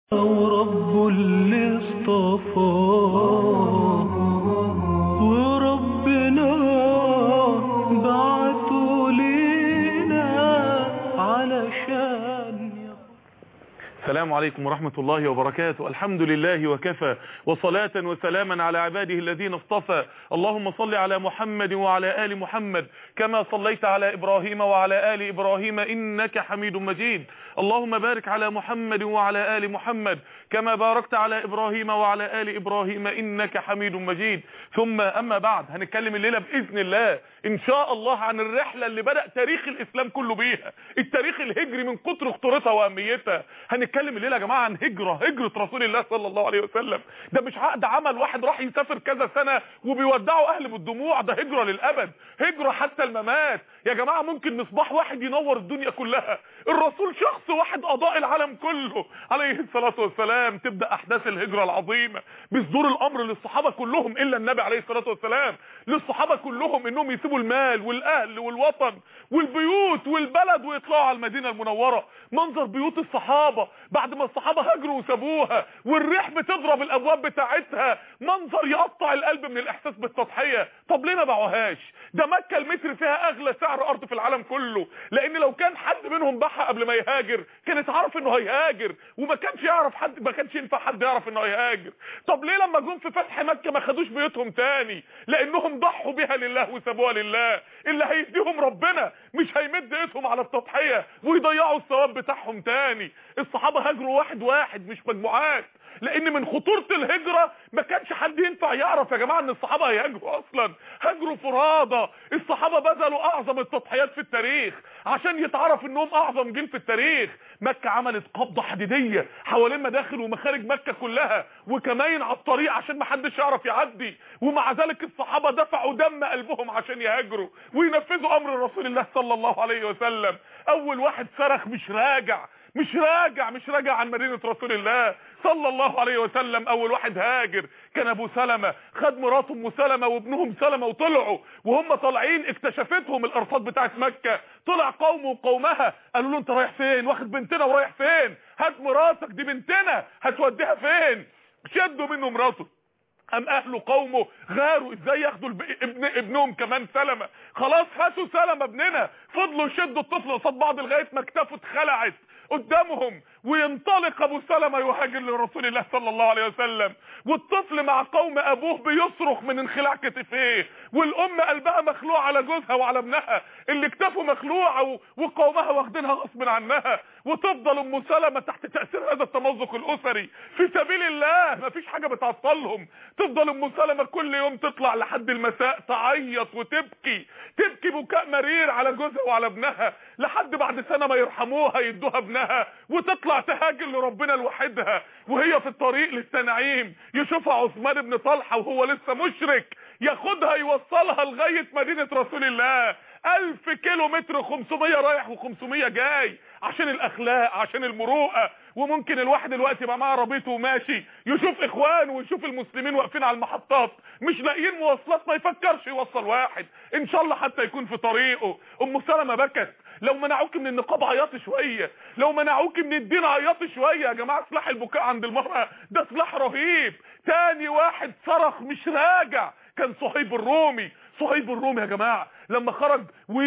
ورب اللي اصطفاه وربنا بعته لينا علشان السلام عليكم ورحمة الله وبركاته الحمد لله وكفى وصلاة وسلاما على عباده الذين اصطفى اللهم صل على محمد وعلى آل محمد كما صليت على إبراهيم وعلى آل إبراهيم إنك حميد مجيد اللهم بارك على محمد وعلى آل محمد كما باركت على إبراهيم وعلى آل إبراهيم إنك حميد مجيد ثم أما بعد هنتكلم الليلة بإذن الله إن شاء الله عن الرحلة اللي بدأ تاريخ الإسلام كله بيها التاريخ الهجري من كتر خطورتها وأهميتها هنتكلم الليلة يا جماعة عن هجرة هجرة رسول الله صلى الله عليه وسلم ده مش عقد عمل واحد راح يسافر كذا سنة وبيودعوا أهل بالدموع ده هجرة للأبد هجرة حتى الممات يا جماعة ممكن مصباح واحد ينور الدنيا كلها الرسول شخص واحد أضاء العالم كله عليه الصلاة والسلام تبدأ أحداث الهجرة العظيمة بصدور الأمر للصحابة كلهم إلا النبي عليه الصلاة والسلام للصحابة كلهم إنهم يسيبوا المال والأهل والوطن والبيوت والبلد ويطلعوا على المدينة المنورة منظر بيوت الصحابة بعد ما الصحابة هاجروا وسابوها والريح بتضرب الأبواب بتاعتها منظر يقطع القلب من الإحساس بالتضحية طب ليه ما باعوهاش ده مكة المتر فيها أغلى سعر أرض في العالم كله لأن لو كان حد منهم باعها قبل ما يهاجر كانت عارف إنه هيهاجر وما كانش يعرف حد ما كانش ينفع حد يعرف إنه هيهاجر طب ليه لما جم في فتح مكة ما خدوش بيوتهم تاني لأنهم ضحوا بها لله وسابوها لله اللي هيديهم ربنا مش هيمد ايدهم على التضحية ويضيعوا الثواب بتاعهم تاني الصحابة هاجروا واحد واحد مش مجموعات لان من خطورة الهجرة ما كانش حد ينفع يعرف يا جماعة ان الصحابة هيهاجروا اصلا هاجروا فرادى الصحابة بذلوا اعظم التضحيات في التاريخ عشان يتعرف انهم اعظم جيل في التاريخ مكة عملت قبضة حديدية حوالين مداخل ومخارج مكة كلها وكمان على الطريق عشان ما حدش يعرف يعدي ومع ذلك الصحابة دفعوا دم قلبهم عشان يهاجروا وينفذوا امر رسول الله صلى الله عليه وسلم اول واحد صرخ مش راجع مش راجع مش راجع عن مدينة رسول الله صلى الله عليه وسلم اول واحد هاجر كان ابو سلمة خد مراته ام سلمة وابنهم سلمة وطلعوا وهم طالعين اكتشفتهم الارصاد بتاعت مكة طلع قومه وقومها قالوا له انت رايح فين واخد بنتنا ورايح فين هات مراتك دي بنتنا هتوديها فين شدوا منه مراته ام اهله قومه غاروا ازاي ياخدوا الب... ابن ابنهم كمان سلمة خلاص هاتوا سلمة ابننا فضلوا يشدوا الطفل قصاد بعض لغايه ما كتافه اتخلعت قدامهم وينطلق ابو سلمة يهاجر لرسول الله صلى الله عليه وسلم والطفل مع قوم ابوه بيصرخ من انخلاع كتفيه والام قلبها مخلوع على جوزها وعلى ابنها اللي كتافه مخلوعه وقومها واخدينها غصب عنها وتفضل ام سلمة تحت تأثير هذا التمزق الاسري في سبيل الله مفيش حاجة بتعطلهم تفضل ام سلمة كل يوم تطلع لحد المساء تعيط وتبكي تبكي بكاء مرير على جوزها وعلى ابنها لحد بعد سنة ما يرحموها يدوها ابنها وتطلع تهاجر لربنا لوحدها وهي في الطريق للتنعيم يشوفها عثمان بن طلحة وهو لسه مشرك ياخدها يوصلها لغاية مدينة رسول الله ألف كيلو متر 500 رايح و500 جاي عشان الأخلاق عشان المروءة وممكن الواحد دلوقتي يبقى معاه عربيته وماشي يشوف إخوانه ويشوف المسلمين واقفين على المحطات مش لاقيين مواصلات ما يفكرش يوصل واحد إن شاء الله حتى يكون في طريقه أم سلمة بكت لو منعوك من النقاب عياطي شوية لو منعوك من الدين عياطي شوية يا جماعة سلاح البكاء عند المرأة ده سلاح رهيب تاني واحد صرخ مش راجع كان صهيب الرومي صهيب الرومي يا جماعة لما خرج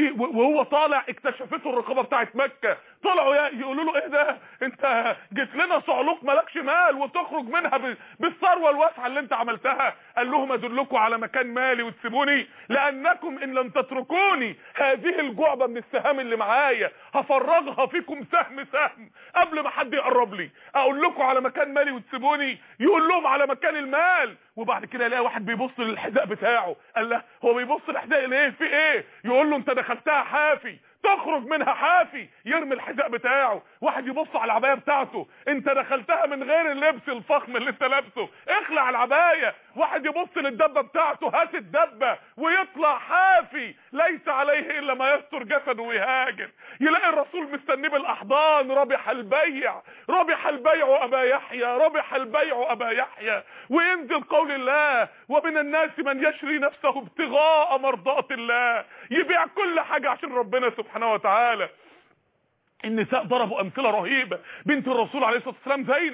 وهو طالع اكتشفته الرقابة بتاعت مكة طلعوا يقولوا له ايه ده انت جيت لنا صعلوك مالكش مال وتخرج منها بالثروة الواسعة اللي انت عملتها قال لهم ادلكم على مكان مالي وتسيبوني لانكم ان لم تتركوني هذه الجعبة من السهام اللي معايا هفرغها فيكم سهم سهم قبل ما حد يقرب لي اقول لكم على مكان مالي وتسيبوني يقول لهم على مكان المال وبعد كده يلاقي واحد بيبص للحذاء بتاعه قال له هو بيبص للحذاء ليه في ايه يقول له انت دخلتها حافي تخرج منها حافي يرمي الحذاء بتاعه واحد يبص على العبايه بتاعته انت دخلتها من غير اللبس الفخم اللي انت لابسه اخلع العبايه واحد يبص للدبه بتاعته هات الدبه ويطلع حافي ليس عليه الا ما يستر جسده ويهاجر يلاقي الرسول مستنيه بالاحضان ربح البيع ربح البيع ابا يحيى ربح البيع ابا يحيى وينزل قول الله ومن الناس من يشري نفسه ابتغاء مرضات الله يبيع كل حاجه عشان ربنا سبحانه وتعالى النساء ضربوا امثله رهيبه بنت الرسول عليه الصلاه والسلام زينب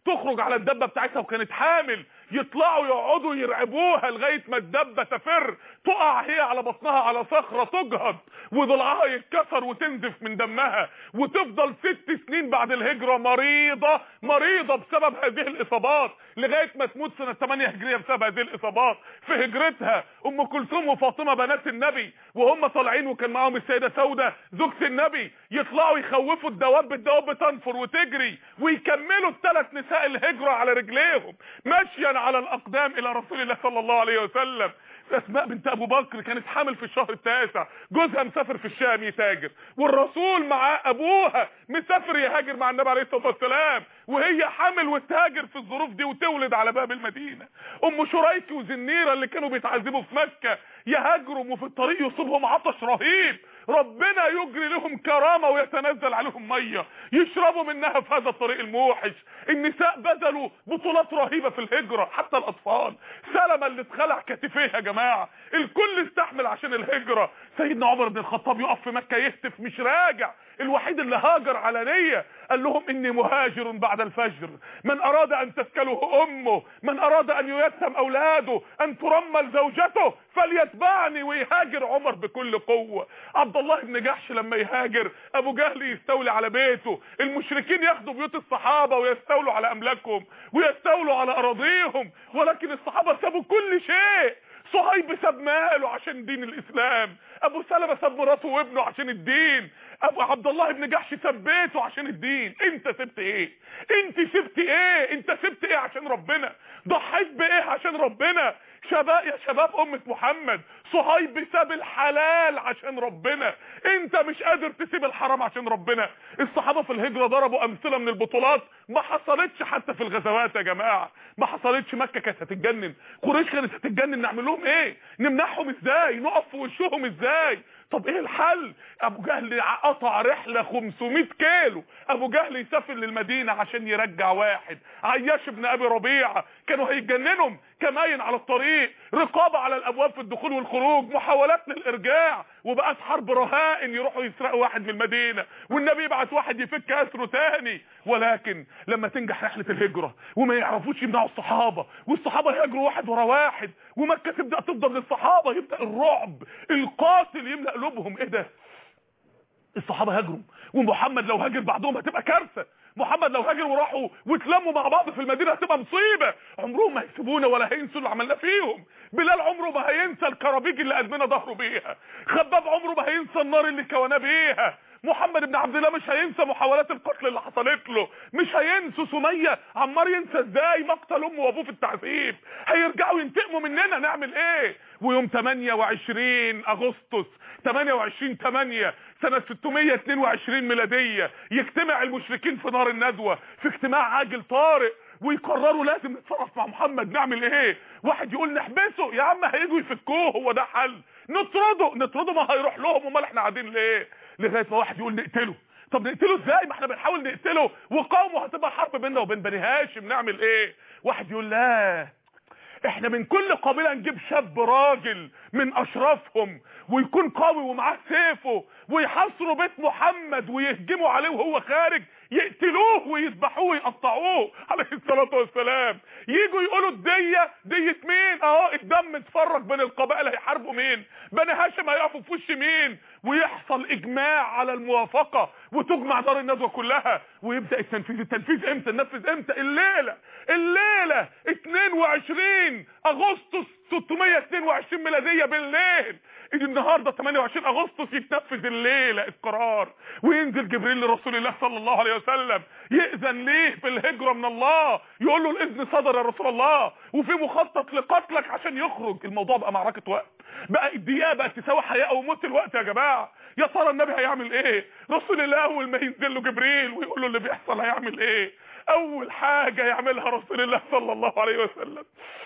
تخرج على الدبه بتاعتها وكانت حامل يطلعوا يقعدوا يرعبوها لغايه ما الدبه تفر تقع هي على بطنها على صخره تجهض وضلعها يتكسر وتنزف من دمها وتفضل ست سنين بعد الهجره مريضه مريضه بسبب هذه الاصابات لغايه ما تموت سنه 8 هجريه بسبب هذه الاصابات في هجرتها ام كلثوم وفاطمه بنات النبي وهم طالعين وكان معاهم السيده سوده زوجة النبي يطلعوا يخوفوا الدواب الدواب بتنفر وتجري ويكملوا الثلاث نساء الهجره على رجليهم ماشيا على الاقدام الى رسول الله صلى الله عليه وسلم اسماء بنت ابو بكر كانت حامل في الشهر التاسع جوزها مسافر في الشام يتاجر والرسول مع ابوها مسافر يهاجر مع النبي عليه الصلاه والسلام وهي حامل وتهاجر في الظروف دي وتولد على باب المدينه ام شريك وزنيره اللي كانوا بيتعذبوا في مكه يهاجروا وفي الطريق يصيبهم عطش رهيب ربنا يجري لهم كرامة ويتنزل عليهم مية يشربوا منها في هذا الطريق الموحش النساء بذلوا بطولات رهيبة في الهجرة حتى الأطفال سلمة اللي اتخلع كتفيه يا جماعة الكل استحمل عشان الهجرة سيدنا عمر بن الخطاب يقف في مكة يهتف مش راجع الوحيد اللي هاجر علانية قال لهم اني مهاجر بعد الفجر من اراد ان تسكله امه من اراد ان ييتم اولاده ان ترمل زوجته فليتبعني ويهاجر عمر بكل قوة عبد الله بن جحش لما يهاجر ابو جهل يستولي على بيته المشركين ياخدوا بيوت الصحابة ويستولوا على املاكهم ويستولوا على اراضيهم ولكن الصحابة سابوا كل شيء صهيب ساب ماله عشان دين الاسلام ابو سلمة ساب مراته وابنه عشان الدين ابو عبد الله بن جحش ساب بيته عشان الدين انت سبت ايه انت سبت ايه انت سبت ايه عشان ربنا ضحيت بايه عشان ربنا شباب يا شباب امة محمد صهيب ساب الحلال عشان ربنا انت مش قادر تسيب الحرام عشان ربنا الصحابة في الهجرة ضربوا امثلة من البطولات ما حصلتش حتى في الغزوات يا جماعة ما حصلتش مكة كانت هتتجنن قريش كانت هتتجنن نعمل لهم ايه نمنعهم ازاي نقف في وشهم ازاي طب ايه الحل ابو جهل قطع رحلة 500 كيلو ابو جهل يسافر للمدينة عشان يرجع واحد عياش ابن ابي ربيعة كانوا هيتجننهم كماين على الطريق رقابة على الابواب في الدخول والخروج محاولات للارجاع وبقت حرب رهائن يروحوا يسرقوا واحد من المدينة والنبي يبعت واحد يفك اسره تاني ولكن لما تنجح رحلة الهجرة وما يعرفوش يمنعوا الصحابة والصحابة يهاجروا واحد ورا واحد ومكة تبدأ تفضل للصحابة يبدأ الرعب القاتل يملأ قلوبهم ايه ده الصحابة هاجروا ومحمد لو هاجر بعدهم هتبقى كارثة محمد لو هاجر وراحوا واتلموا مع بعض في المدينه هتبقى مصيبه عمرهم ما هيسيبونا ولا هينسوا اللي عملناه فيهم بلال عمره ما هينسى الكرابيج اللي قدمنا ظهره بيها خباب عمره ما هينسى النار اللي كوناه بيها محمد بن عبد الله مش هينسى محاولات القتل اللي حصلت له مش هينسوا سميه عمار ينسى ازاي مقتل امه وابوه في التعذيب هيرجعوا ينتقموا مننا نعمل ايه ويوم 28 اغسطس 28 8 سنة 622 ميلادية يجتمع المشركين في نار الندوة في اجتماع عاجل طارئ ويقرروا لازم نتصرف مع محمد نعمل ايه واحد يقول نحبسه يا عم هيجوا يفكوه هو ده حل نطرده نطرده ما هيروح لهم امال احنا قاعدين ليه لغايه ما واحد يقول نقتله طب نقتله ازاي ما احنا بنحاول نقتله وقومه هتبقى حرب بيننا وبين بني هاشم نعمل ايه واحد يقول لا احنا من كل قبيله نجيب شاب راجل من اشرافهم ويكون قوي ومعاه سيفه ويحاصروا بيت محمد ويهجموا عليه وهو خارج يقتلوه ويذبحوه ويقطعوه عليه الصلاه والسلام يجوا يقولوا الديه ديه مين اهو الدم اتفرج بين القبائل هيحاربوا مين بني هاشم هيقفوا في وش مين ويحصل اجماع على الموافقه وتجمع دار الندوه كلها ويبدا التنفيذ التنفيذ امتى ننفذ امتى الليله الليله 22 اغسطس 622 ميلاديه بالليل النهارده 28 اغسطس يتنفذ الليله القرار وينزل جبريل لرسول الله صلى الله عليه وسلم يأذن ليه في الهجره من الله يقول له الاذن صدر يا رسول الله وفي مخطط لقتلك عشان يخرج الموضوع بقى معركه وقت بقى الدقيقه بقت تساوي حياه او موت الوقت يا جماعه يا ترى النبي هيعمل ايه رسول الله اول ما ينزل له جبريل ويقول له اللي بيحصل هيعمل ايه اول حاجه يعملها رسول الله صلى الله عليه وسلم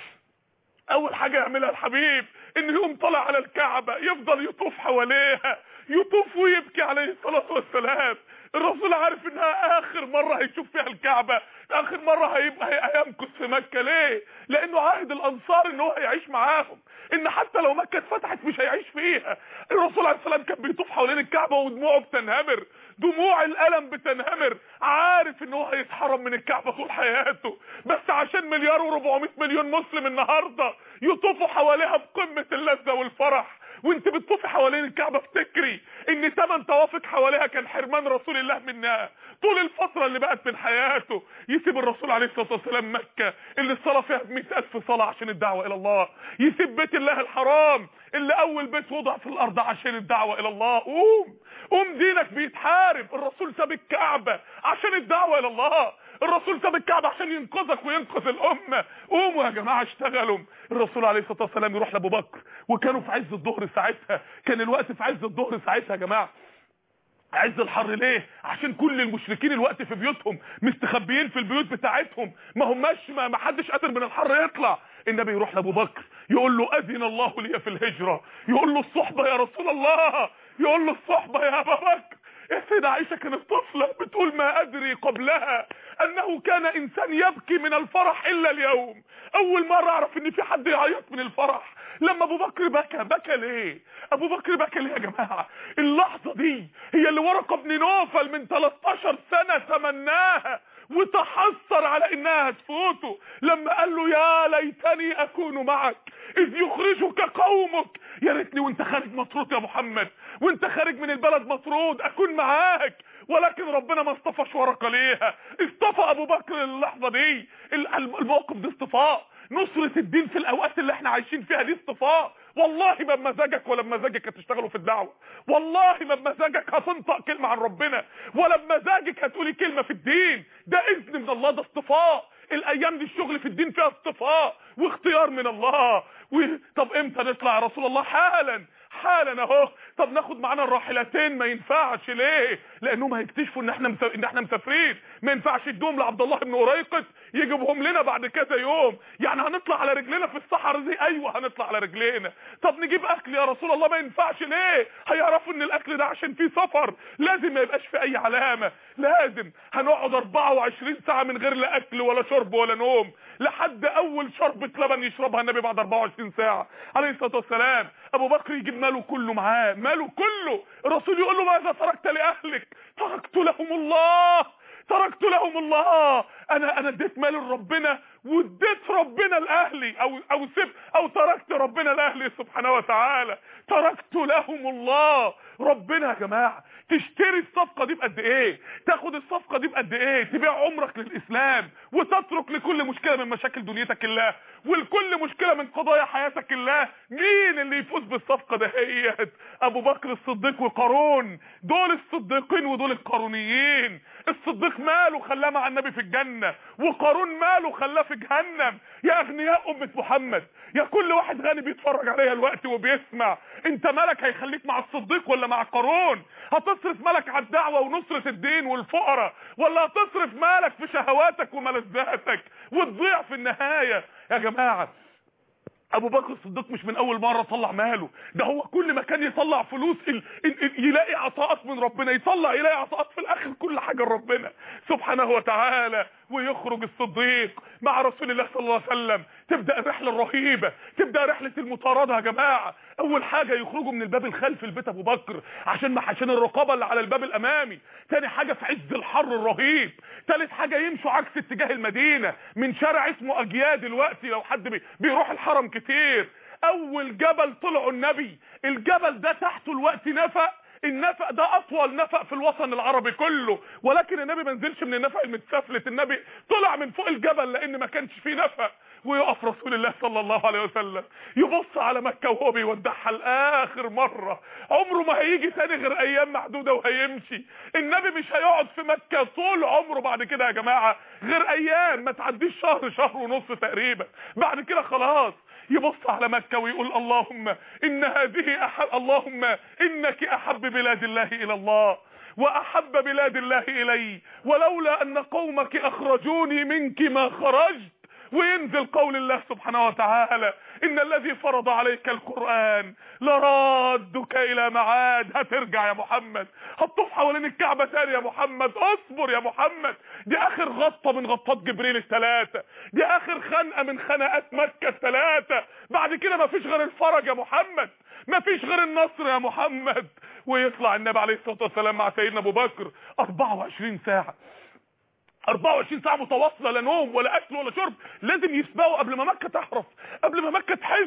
اول حاجه يعملها الحبيب انه يقوم طالع على الكعبه يفضل يطوف حواليها يطوف ويبكي عليه الصلاه والسلام الرسول عارف انها اخر مره هيشوف فيها الكعبه اخر مره هيبقى هيمكث في مكه ليه لانه عهد الانصار ان هو هيعيش معاهم ان حتى لو مكه اتفتحت مش هيعيش فيها الرسول عليه السلام كان بيطوف حوالين الكعبه ودموعه بتنهمر دموع الالم بتنهمر عارف ان هو هيتحرم من الكعبه طول حياته بس عشان مليار و400 مليون مسلم النهارده يطوفوا حواليها بقمه اللذه والفرح وانت بتطوفي حوالين الكعبه افتكري ان ثمان طوافك حواليها كان حرمان رسول الله منها طول الفتره اللي بقت من حياته يسيب الرسول عليه الصلاه والسلام مكه اللي الصلاه فيها ب ألف صلاه عشان الدعوه الى الله يسيب بيت الله الحرام اللي اول بيت وضع في الارض عشان الدعوه الى الله قوم قوم دينك بيتحارب الرسول ساب الكعبه عشان الدعوه الى الله الرسول ساب الكعبه عشان ينقذك وينقذ الامه قوموا يا جماعه اشتغلوا الرسول عليه الصلاه والسلام يروح لابو بكر وكانوا في عز الظهر ساعتها كان الوقت في عز الظهر ساعتها يا جماعه عز الحر ليه عشان كل المشركين الوقت في بيوتهم مستخبيين في البيوت بتاعتهم ما هماش ما ما حدش قادر من الحر يطلع النبي يروح لابو بكر يقول له اذن الله لي في الهجره يقول له الصحبه يا رسول الله يقول له الصحبه يا ابا بكر يا سيدة عائشة كانت طفلة بتقول ما أدري قبلها أنه كان إنسان يبكي من الفرح إلا اليوم أول مرة أعرف إن في حد يعيط من الفرح لما أبو بكر بكى بكى ليه أبو بكر بكى ليه يا جماعة اللحظة دي هي اللي ورقة بن نوفل من 13 سنة تمناها وتحسر على انها هتفوته لما قال له يا ليتني اكون معك اذ يخرجك قومك يا ريتني وانت خارج مطرود يا محمد وانت خارج من البلد مطرود اكون معاك ولكن ربنا ما اصطفاش ورقه ليها اصطفى ابو بكر اللحظه دي الموقف ده اصطفاء نصرة الدين في الاوقات اللي احنا عايشين فيها دي اصطفاء والله ما بمزاجك ولا بمزاجك هتشتغلوا في الدعوه والله ما بمزاجك هتنطق كلمه عن ربنا ولا بمزاجك هتقولي كلمه في الدين ده اذن من الله ده اصطفاء الايام دي الشغل في الدين فيها اصطفاء واختيار من الله و... طب امتى نطلع يا رسول الله حالا حالا اهو طب ناخد معانا الراحلتين ما ينفعش ليه لانهم هيكتشفوا ان احنا مس... ان احنا مسافرين ما ينفعش يدوهم لعبد الله بن قريقط يجيبهم لنا بعد كذا يوم يعني هنطلع على رجلنا في الصحراء دي ايوه هنطلع على رجلينا طب نجيب اكل يا رسول الله ما ينفعش ليه هيعرفوا ان الاكل ده عشان فيه سفر لازم ما يبقاش في اي علامه لازم هنقعد 24 ساعه من غير لا اكل ولا شرب ولا نوم لحد اول شربة لبن يشربها النبي بعد 24 ساعه عليه الصلاه والسلام ابو بكر يجيب ماله كله معاه ماله كله الرسول يقول له ماذا تركت لاهلك تركت لهم الله تركت لهم الله انا انا اديت مال لربنا واديت ربنا لاهلي او او سب او تركت ربنا لاهلي سبحانه وتعالى تركت لهم الله ربنا يا جماعه تشتري الصفقه دي بقد ايه تاخد الصفقه دي بقد ايه تبيع عمرك للاسلام وتترك لكل مشكله من مشاكل دنيتك الله ولكل مشكله من قضايا حياتك الله مين اللي يفوز بالصفقه دهيت ابو بكر الصديق وقارون دول الصديقين ودول القارونيين الصديق ماله خلاه مع النبي في الجنه وقارون ماله خلاه في جهنم يا اغنياء امه محمد يا كل واحد غني بيتفرج عليا الوقت وبيسمع انت مالك هيخليك مع الصديق ولا مع قارون هتصرف مالك على الدعوه ونصره الدين والفقراء ولا هتصرف مالك في شهواتك وملذاتك وتضيع في النهايه يا جماعه ابو بكر الصديق مش من اول مره طلع ماله ده هو كل ما كان يطلع فلوس ال... ال... ال... يلاقي عطاءات من ربنا يطلع يلاقي عطاءات في الاخر كل حاجه لربنا سبحانه وتعالى ويخرج الصديق مع رسول الله صلى الله عليه وسلم تبدا الرحله الرهيبه تبدا رحله المطارده يا جماعه اول حاجه يخرجوا من الباب الخلفي لبيت ابو بكر عشان ما عشان الرقابه اللي على الباب الامامي تاني حاجه في عز الحر الرهيب تالت حاجه يمشوا عكس اتجاه المدينه من شارع اسمه اجياد دلوقتي لو حد بي بيروح الحرم كتير اول جبل طلعوا النبي الجبل ده تحته الوقت نفق النفق ده اطول نفق في الوطن العربي كله ولكن النبي ما نزلش من النفق المتسفلت النبي طلع من فوق الجبل لان ما كانش فيه نفق ويقف رسول الله صلى الله عليه وسلم يبص على مكة وهو بيودعها لآخر مرة عمره ما هيجي تاني غير ايام محدودة وهيمشي النبي مش هيقعد في مكة طول عمره بعد كده يا جماعة غير ايام ما تعديش شهر شهر ونص تقريبا بعد كده خلاص يبص على مكة ويقول اللهم ان هذه أحب اللهم انك احب بلاد الله الى الله واحب بلاد الله الي ولولا ان قومك اخرجوني منك ما خرجت وينزل قول الله سبحانه وتعالى ان الذي فرض عليك القرآن لرادك الى معاد هترجع يا محمد هتطوف حوالين الكعبة تاني يا محمد اصبر يا محمد دي اخر غطة من غطات جبريل الثلاثة دي اخر خنقة من خنقات مكة الثلاثة بعد كده مفيش غير الفرج يا محمد مفيش غير النصر يا محمد ويطلع النبي عليه الصلاه والسلام مع سيدنا ابو بكر 24 ساعه 24 ساعة متواصلة لا نوم ولا أكل ولا شرب لازم يسبقوا قبل ما مكة تحرف قبل ما مكة تحس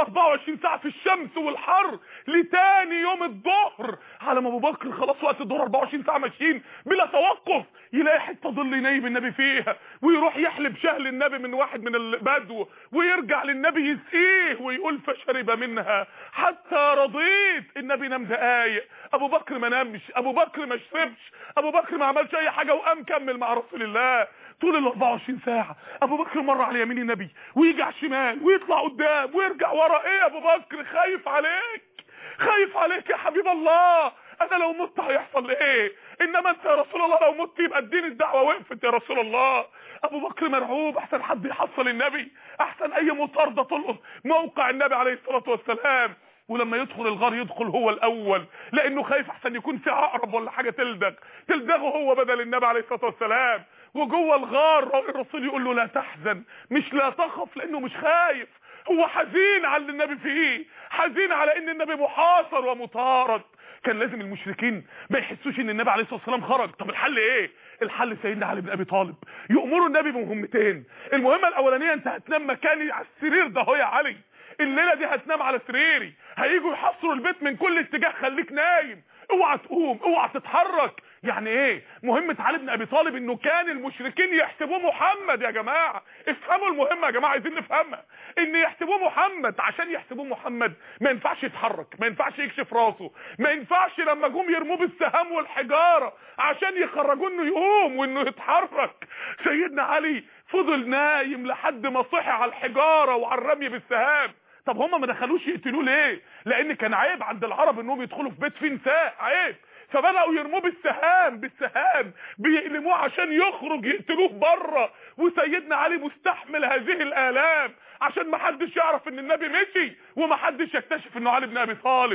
24 ساعة في الشمس والحر لتاني يوم الظهر على ما ابو بكر خلاص وقت الظهر 24 ساعة ماشيين بلا توقف يلاقي حتة ظل ينيم النبي فيها ويروح يحلب شهل النبي من واحد من البدو ويرجع للنبي يسقيه ويقول فشرب منها حتى رضيت النبي نام دقايق ابو بكر ما نامش ابو بكر ما شربش ابو بكر ما عملش اي حاجة وقام كمل مع رسول الله طول ال 24 ساعة ابو بكر مر على يمين النبي ويجي على الشمال ويطلع قدام ويرجع ورا ايه يا ابو بكر خايف عليك خايف عليك يا حبيب الله انا لو مت هيحصل ايه انما انت يا رسول الله لو مت يبقى اديني الدعوه وقفت يا رسول الله ابو بكر مرعوب احسن حد يحصل النبي احسن اي مطارده تلقط موقع النبي عليه الصلاه والسلام ولما يدخل الغار يدخل هو الاول لانه خايف احسن يكون في عقرب ولا حاجه تلدغ تلدغه هو بدل النبي عليه الصلاه والسلام وجوه الغار الرسول يقول له لا تحزن مش لا تخف لانه مش خايف هو حزين على اللي النبي فيه حزين على ان النبي محاصر ومطارد كان لازم المشركين ما يحسوش ان النبي عليه الصلاه والسلام خرج طب الحل ايه الحل سيدنا علي بن ابي طالب يامروا النبي بمهمتين المهمه الاولانيه انت هتنام مكاني على السرير ده هو يا علي الليله دي هتنام على سريري هيجوا يحصروا البيت من كل اتجاه خليك نايم اوعى تقوم اوعى تتحرك يعني ايه مهمة علي بن ابي طالب انه كان المشركين يحسبوه محمد يا جماعة افهموا المهمة يا جماعة عايزين نفهمها ان يحسبوه محمد عشان يحسبوه محمد ما ينفعش يتحرك ما ينفعش يكشف راسه ما ينفعش لما جم يرموه بالسهام والحجارة عشان يخرجوه انه يقوم وانه يتحرك سيدنا علي فضل نايم لحد ما صحي على الحجارة وعلى الرمي بالسهام طب هم ما دخلوش يقتلوه ليه لان كان عيب عند العرب انهم يدخلوا في بيت فيه نساء عيب فبداوا يرموه بالسهام بالسهام بيقلموه عشان يخرج يقتلوه بره وسيدنا علي مستحمل هذه الالام عشان ما حدش يعرف ان النبي مشي وما حدش يكتشف انه علي بن ابي طالب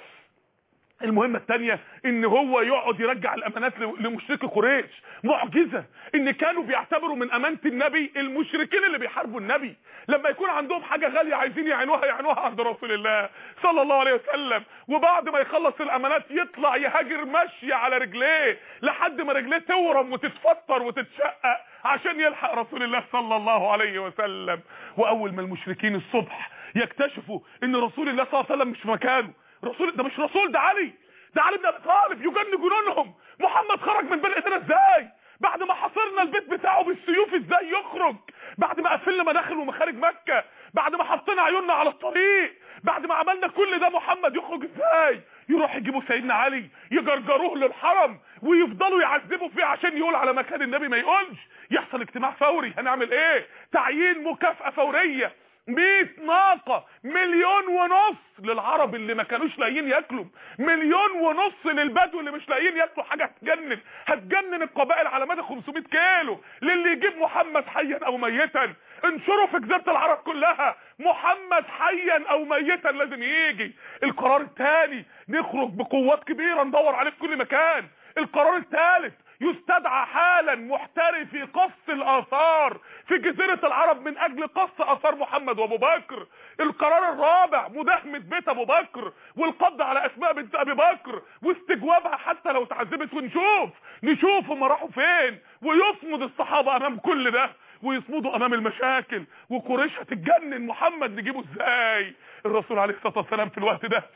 المهمة الثانية ان هو يقعد يرجع الامانات لمشركي قريش معجزة ان كانوا بيعتبروا من امانة النبي المشركين اللي بيحاربوا النبي لما يكون عندهم حاجة غالية عايزين يعينوها يعينوها عند رسول الله صلى الله عليه وسلم وبعد ما يخلص الامانات يطلع يهاجر مشي على رجليه لحد ما رجليه تورم وتتفطر وتتشقق عشان يلحق رسول الله صلى الله عليه وسلم واول ما المشركين الصبح يكتشفوا ان رسول الله صلى الله عليه وسلم مش في مكانه رسول ده مش رسول ده علي ده علي بن ابي طالب يجن جنونهم محمد خرج من بين ايدينا ازاي بعد ما حاصرنا البيت بتاعه بالسيوف ازاي يخرج بعد ما قفلنا مداخل ومخارج مكه بعد ما حطينا عيوننا على الطريق بعد ما عملنا كل ده محمد يخرج ازاي يروح يجيبوا سيدنا علي يجرجروه للحرم ويفضلوا يعذبوا فيه عشان يقول على مكان النبي ما يقولش يحصل اجتماع فوري هنعمل ايه تعيين مكافأة فورية 100 ناقة مليون ونص للعرب اللي ما كانوش لاقيين ياكلوا مليون ونص للبدو اللي مش لاقيين ياكلوا حاجة هتجنن هتجنن القبائل على مدى 500 كيلو للي يجيب محمد حيا او ميتا انشروا في جزيرة العرب كلها محمد حيا او ميتا لازم يجي القرار الثاني نخرج بقوات كبيرة ندور عليه في كل مكان القرار الثالث يستدعى حالا محترفي قص الاثار في جزيرة العرب من اجل قص اثار محمد وابو بكر القرار الرابع مداهمة بيت ابو بكر والقبض على اسماء بنت ابي بكر واستجوابها حتى لو تعذبت ونشوف نشوف هم راحوا فين ويصمد الصحابة امام كل ده ويصمدوا امام المشاكل وقريش هتتجنن محمد نجيبه ازاي الرسول عليه الصلاة والسلام في الوقت ده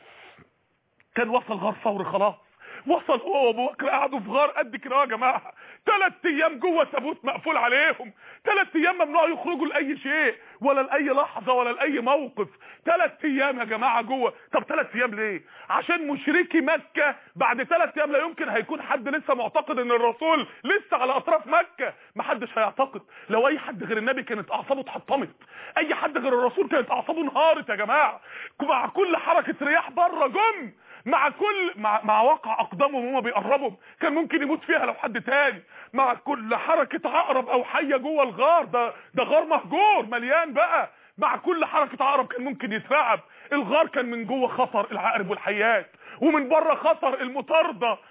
كان وصل غار ثور خلاص وصل هو وابو بكر قعدوا في غار قد كده يا جماعه ثلاث ايام جوه تابوت مقفول عليهم ثلاث ايام ممنوع يخرجوا لاي شيء ولا لاي لحظه ولا لاي موقف ثلاث ايام يا جماعه جوه طب ثلاث ايام ليه عشان مشركي مكه بعد ثلاث ايام لا يمكن هيكون حد لسه معتقد ان الرسول لسه على اطراف مكه ما حدش هيعتقد لو اي حد غير النبي كانت اعصابه اتحطمت اي حد غير الرسول كانت اعصابه انهارت يا جماعه مع كل حركه رياح بره جم مع كل مع, مع واقع اقدامهم وهم بيقربوا كان ممكن يموت فيها لو حد تاني مع كل حركة عقرب او حية جوه الغار ده ده غار مهجور مليان بقى مع كل حركة عقرب كان ممكن يترعب الغار كان من جوه خطر العقرب والحيات ومن بره خطر المطاردة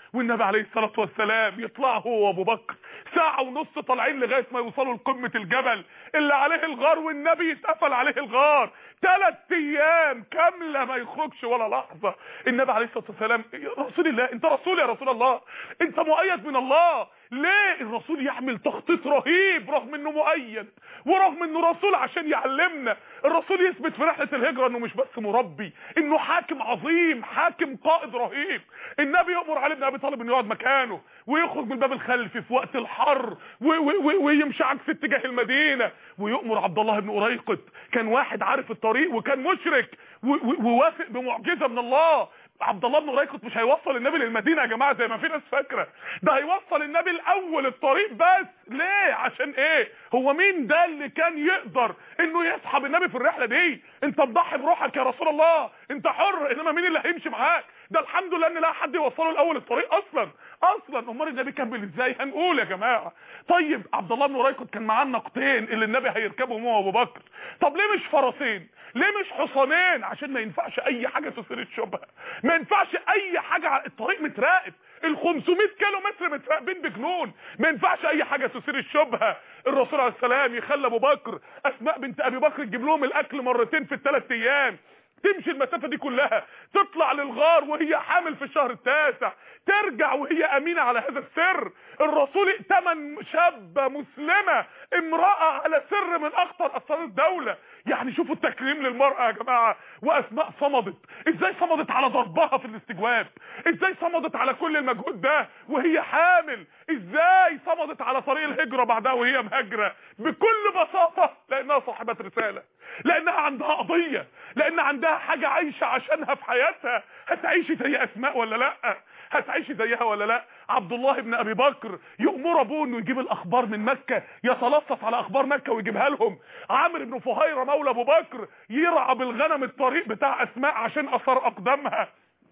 والنبي عليه الصلاه والسلام يطلع هو وابو بكر ساعه ونص طالعين لغايه ما يوصلوا لقمه الجبل اللي عليه الغار والنبي يتقفل عليه الغار ثلاث ايام كامله ما يخرجش ولا لحظه النبي عليه الصلاه والسلام يا رسول الله انت رسول يا رسول الله انت مؤيد من الله ليه الرسول يعمل تخطيط رهيب رغم انه مؤيد ورغم انه رسول عشان يعلمنا الرسول يثبت في رحله الهجره انه مش بس مربي انه حاكم عظيم حاكم قائد رهيب النبي يامر علي بن ابي طالب انه يقعد مكانه ويخرج من الباب الخلفي في وقت الحر و- و- و- ويمشي عكس اتجاه المدينه ويؤمر عبد الله بن أريقط كان واحد عارف الطريق وكان مشرك و- و- ووافق بمعجزه من الله عبد الله بن ريكوت مش هيوصل النبي للمدينه يا جماعه زي ما في ناس فاكره ده هيوصل النبي الاول الطريق بس ليه عشان ايه هو مين ده اللي كان يقدر انه يسحب النبي في الرحله دي انت مضحي بروحك يا رسول الله انت حر انما مين اللي هيمشي معاك ده الحمد لله ان لا حد يوصله الاول الطريق اصلا اصلا امال النبي كمل ازاي هنقول يا جماعه طيب عبد الله بن ريكوت كان معاه النقطين اللي النبي هيركبهم هو وابو بكر طب ليه مش فرسين ليه مش حصانين عشان ما ينفعش اي حاجه تثير الشبهه ما ينفعش اي حاجه على الطريق متراقب ال 500 كيلو متر متراقبين بجنون ما ينفعش اي حاجه تثير الشبهه الرسول عليه السلام يخلى ابو بكر اسماء بنت ابي بكر تجيب لهم الاكل مرتين في الثلاث ايام تمشي المسافه دي كلها تطلع للغار وهي حامل في الشهر التاسع ترجع وهي امينه على هذا السر الرسول ائتمن شابه مسلمه امراه على سر من اخطر اسرار الدوله يعني شوفوا التكريم للمراه يا جماعه واسماء صمدت ازاي صمدت على ضربها في الاستجواب ازاي صمدت على كل المجهود ده وهي حامل ازاي صمدت على طريق الهجره بعدها وهي مهاجره بكل بساطه لانها صاحبه رساله لانها عندها قضيه لان عندها حاجه عايشه عشانها في حياتها هتعيشي زي اسماء ولا لا هتعيشي زيها ولا لا عبد الله بن ابي بكر يامر ابوه انه يجيب الاخبار من مكه يتلصص على اخبار مكه ويجيبها لهم عامر بن فهيره مولى ابو بكر يرعى بالغنم الطريق بتاع اسماء عشان اثر اقدامها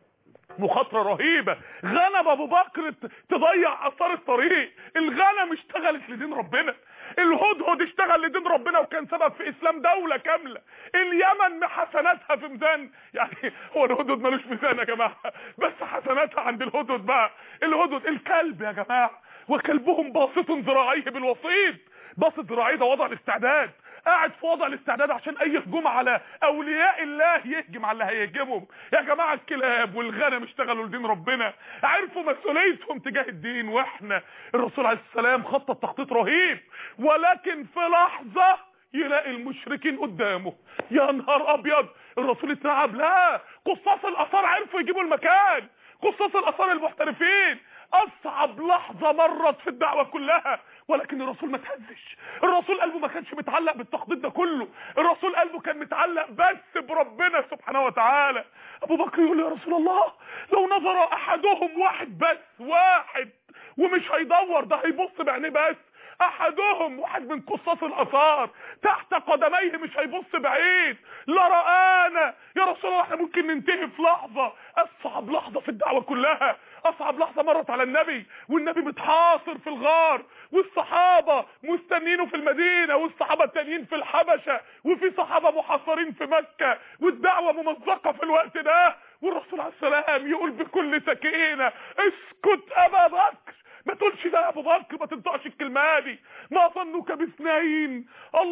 مخاطره رهيبه غنم ابو بكر ت- تضيع اثار الطريق الغنم اشتغلت لدين ربنا الهدهد اشتغل لدين ربنا وكان سبب في اسلام دوله كامله اليمن حسناتها في ميزان يعني هو الهدهد ملوش ميزان يا جماعه بس حسناتها عند الهدهد بقى الهدهد الكلب يا جماعه وكلبهم باسط ذراعيه بالوسيط باسط ذراعيه ده وضع الاستعداد قاعد في وضع الاستعداد عشان اي هجوم على اولياء الله يهجم على اللي هيهجمهم يا جماعه الكلاب والغنم اشتغلوا لدين ربنا عرفوا مسؤوليتهم تجاه الدين واحنا الرسول عليه السلام خطط تخطيط رهيب ولكن في لحظه يلاقي المشركين قدامه يا نهار ابيض الرسول اترعب لا قصاص الاثار عرفوا يجيبوا المكان قصاص الاثار المحترفين اصعب لحظه مرت في الدعوه كلها ولكن الرسول ما تهزش الرسول قلبه ما كانش متعلق بالتخطيط ده كله الرسول قلبه كان متعلق بس بربنا سبحانه وتعالى ابو بكر يقول يا رسول الله لو نظر احدهم واحد بس واحد ومش هيدور ده هيبص بعينيه بس احدهم واحد من قصاص الاثار تحت قدميه مش هيبص بعيد لرآنا يا رسول الله احنا ممكن ننتهي في لحظة اصعب لحظة في الدعوة كلها اصعب لحظة مرت على النبي والنبي متحاصر في الغار والصحابة مستنينه في المدينة والصحابة التانيين في الحبشة وفي صحابة محاصرين في مكة والدعوة ممزقة في الوقت ده والرسول عليه السلام يقول بكل سكينة اسكت ابا بكر ما تقولش ده يا ابو بكر ما تنطقش الكلمه دي ما ظنك باثنين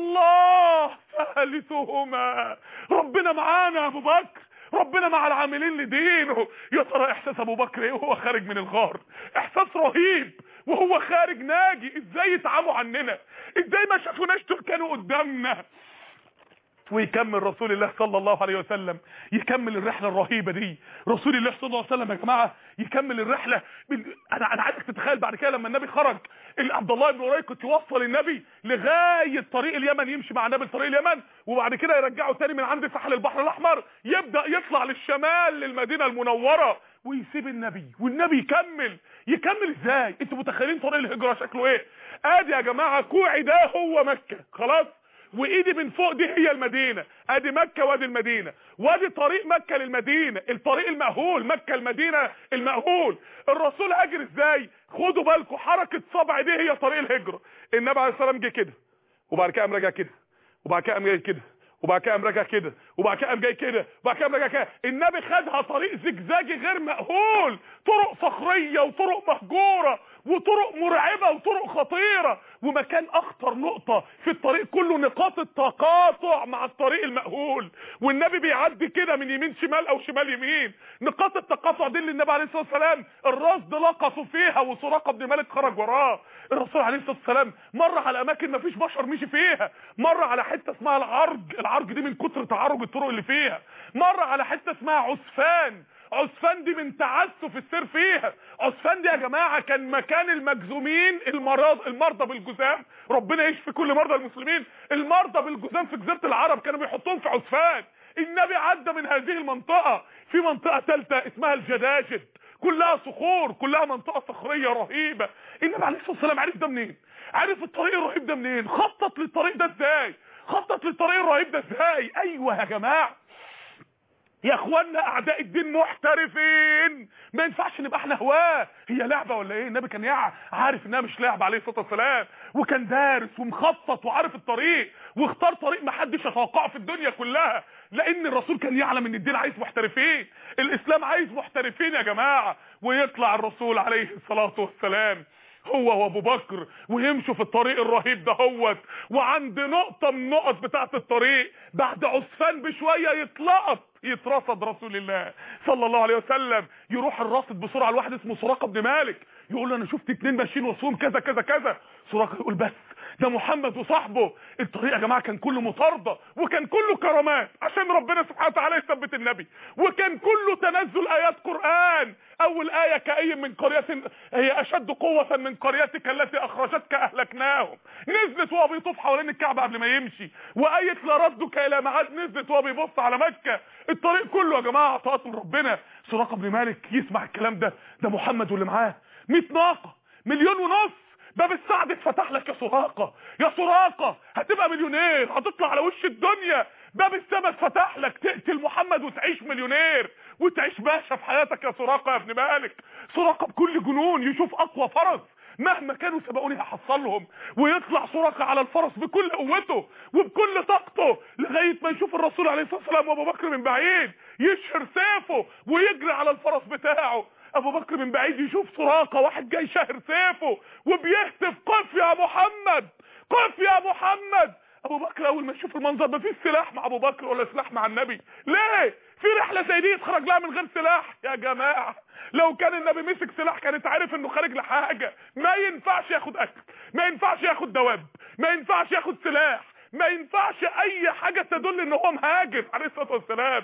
الله ثالثهما ربنا معانا يا ابو بكر ربنا مع العاملين لدينه يا ترى احساس ابو بكر ايه وهو خارج من الغار احساس رهيب وهو خارج ناجي ازاي يتعبوا عننا ازاي ما شافوناش دول كانوا قدامنا ويكمل رسول الله صلى الله عليه وسلم يكمل الرحله الرهيبه دي رسول الله صلى الله عليه وسلم يا جماعه يكمل الرحله من... انا انا عايزك تتخيل بعد كده لما النبي خرج ال- عبد الله بن ريكوت يوصل النبي لغايه طريق اليمن يمشي مع النبي لطريق اليمن وبعد كده يرجعه تاني من عند ساحل البحر الاحمر يبدا يطلع للشمال للمدينه المنوره ويسيب النبي والنبي يكمل يكمل ازاي انتوا متخيلين طريق الهجره شكله ايه ادي يا جماعه كوعي ده هو مكه خلاص وايدي من فوق دي هي المدينة ادي مكة وادي المدينة وادي طريق مكة للمدينة الطريق المأهول مكة المدينة المأهول الرسول هاجر ازاي خدوا بالكم حركة صبع دي هي طريق الهجرة النبي عليه السلام جه كده وبعد كده قام راجع كده وبعد كده قام جاي كده وبعد كده قام راجع كده وبعد كده قام جاي كده وبعد كده قام راجع كده النبي خدها طريق زجزاجي غير مأهول طرق صخريه وطرق مهجوره وطرق مرعبه وطرق خطيره ومكان اخطر نقطه في الطريق كله نقاط التقاطع مع الطريق المأهول والنبي بيعدي كده من يمين شمال او شمال يمين نقاط التقاطع دي اللي النبي عليه الصلاه والسلام الرصد لقطوا فيها وسراقه بن مالك خرج وراه الرسول عليه الصلاه والسلام مر على اماكن ما فيش بشر مشي فيها مر على حته اسمها العرج العرج دي من كتر تعرج الطرق اللي فيها مر على حته اسمها عسفان عسفان دي من تعسف السير فيها عسفان دي يا جماعة كان مكان المجزومين المرض المرضى بالجزام ربنا يشفي كل مرضى المسلمين المرضى بالجزام في جزيرة العرب كانوا بيحطوهم في عسفان النبي عدى من هذه المنطقة في منطقة ثالثة اسمها الجداجد كلها صخور كلها منطقة صخرية رهيبة النبي عليه الصلاة والسلام عارف ده منين عارف الطريق الرهيب ده منين خطط للطريق ده ازاي خطط للطريق الرهيب ده ازاي ايوه يا جماعه يا اخوانا اعداء الدين محترفين ما ينفعش نبقى احنا هواه هي لعبه ولا ايه النبي كان يع- عارف انها مش لعبه عليه الصلاه والسلام وكان دارس ومخطط وعارف الطريق واختار طريق ما حدش يتوقعه في الدنيا كلها لان الرسول كان يعلم ان الدين عايز محترفين الاسلام عايز محترفين يا جماعه ويطلع الرسول عليه الصلاه والسلام هو وابو بكر ويمشوا في الطريق الرهيب ده هوت وعند نقطة من النقط بتاعة الطريق بعد عسفان بشوية يتلقط يترصد رسول الله صلى الله عليه وسلم يروح الراصد بسرعة لواحد اسمه سراقة بن مالك يقول له انا شفت اتنين ماشيين وصوم كذا كذا كذا سراقة يقول بس ده محمد وصاحبه الطريق يا جماعه كان كله مطارده وكان كله كرامات عشان ربنا سبحانه وتعالى يثبت النبي وكان كله تنزل ايات قران اول ايه كأي من قريه هي اشد قوه من قريتك التي اخرجتك اهلكناهم نزلت وهو بيطوف حوالين الكعبه قبل ما يمشي وايه لردك الى معاد نزلت وهو بيبص على مكه الطريق كله يا جماعه عطاءات من ربنا سراقه بن مالك يسمع الكلام ده ده محمد واللي معاه 100 ناقه مليون ونص باب السعد اتفتح لك يا سراقه يا سراقه هتبقى مليونير هتطلع على وش الدنيا باب السما اتفتح لك تقتل محمد وتعيش مليونير وتعيش باشا في حياتك يا سراقه يا ابن مالك سراقه بكل جنون يشوف اقوى فرس مهما كانوا سبقوني هحصلهم ويطلع سراقه على الفرس بكل قوته وبكل طاقته لغايه ما يشوف الرسول عليه الصلاه والسلام وابو بكر من بعيد يشهر سيفه ويجري على الفرس بتاعه ابو بكر من بعيد يشوف سراقه واحد جاي شاهر سيفه وبيهتف قف يا محمد قف يا محمد ابو بكر اول ما يشوف المنظر ما فيش سلاح مع ابو بكر ولا سلاح مع النبي ليه في رحله زي دي يتخرج لها من غير سلاح يا جماعه لو كان النبي مسك سلاح كانت عارف انه خارج لحاجه ما ينفعش ياخد اكل ما ينفعش ياخد دواب ما ينفعش ياخد سلاح ما ينفعش اي حاجه تدل ان هو مهاجر عليه الصلاه والسلام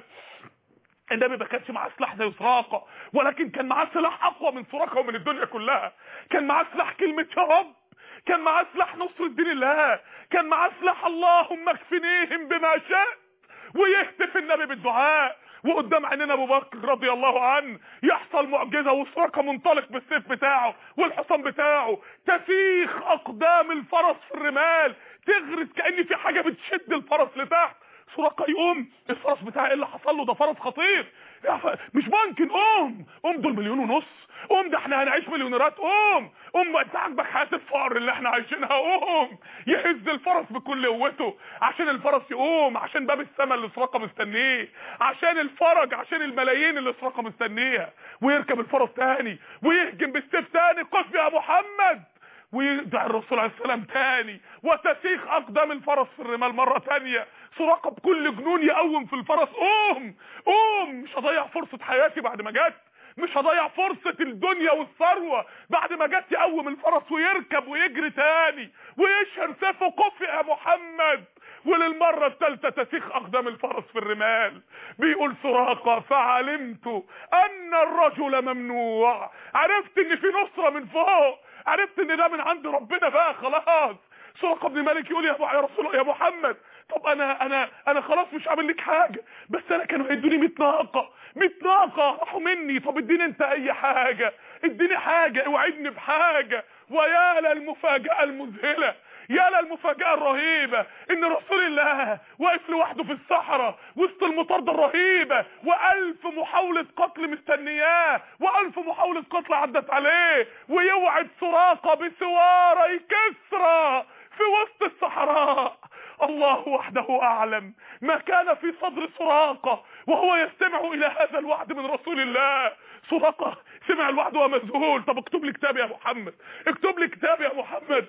النبي ما كانش معاه سلاح زي سراقه ولكن كان معاه سلاح اقوى من سراقه ومن الدنيا كلها كان معاه سلاح كلمه يا رب كان معاه سلاح نصر الدين الله كان معاه سلاح اللهم اكفنيهم بما شئت ويهتف النبي بالدعاء وقدام عيننا ابو بكر رضي الله عنه يحصل معجزه وسراقه منطلق بالسيف بتاعه والحصان بتاعه تسيخ اقدام الفرس في الرمال تغرس كان في حاجه بتشد الفرس لتحت سراقه يقوم الفرس بتاعي ايه اللي حصل له ده فرس خطير يا ف... مش ممكن قوم قوم دول مليون ونص قوم ده احنا هنعيش مليونيرات قوم قوم انت عاجبك حياه الفقر اللي احنا عايشينها قوم يهز الفرس بكل قوته عشان الفرس يقوم عشان باب السماء اللي سراقه مستنيه عشان الفرج عشان الملايين اللي سراقه مستنيها ويركب الفرس تاني ويهجم بالسيف تاني قف يا محمد ويدعي الرسول عليه السلام تاني وتسيخ اقدام الفرس في الرمال مره تانية سراقه بكل جنون يقوم في الفرس قوم قوم مش هضيع فرصه حياتي بعد ما جت مش هضيع فرصة الدنيا والثروة بعد ما جت يقوم الفرس ويركب ويجري تاني ويشهر سيفه قف يا محمد وللمرة الثالثة تسيخ أقدام الفرس في الرمال بيقول سراقة فعلمت أن الرجل ممنوع عرفت إن في نصرة من فوق عرفت إن ده من عند ربنا بقى خلاص سراقة بن مالك يقول يا يا رسول يا محمد طب انا انا انا خلاص مش عامل لك حاجه بس انا كانوا هيدوني 100 ناقه 100 ناقه راحوا مني طب اديني انت اي حاجه اديني حاجه اوعدني بحاجه ويا للمفاجاه المذهله يا للمفاجاه الرهيبه ان رسول الله واقف لوحده في الصحراء وسط المطارده الرهيبه والف محاوله قتل مستنياه والف محاوله قتل عدت عليه ويوعد سراقه بسواري كسرى في وسط الصحراء الله وحده اعلم ما كان في صدر سراقة وهو يستمع الى هذا الوعد من رسول الله سراقة سمع الوعد وهو مذهول طب اكتب لي كتاب يا محمد اكتب لي كتاب يا محمد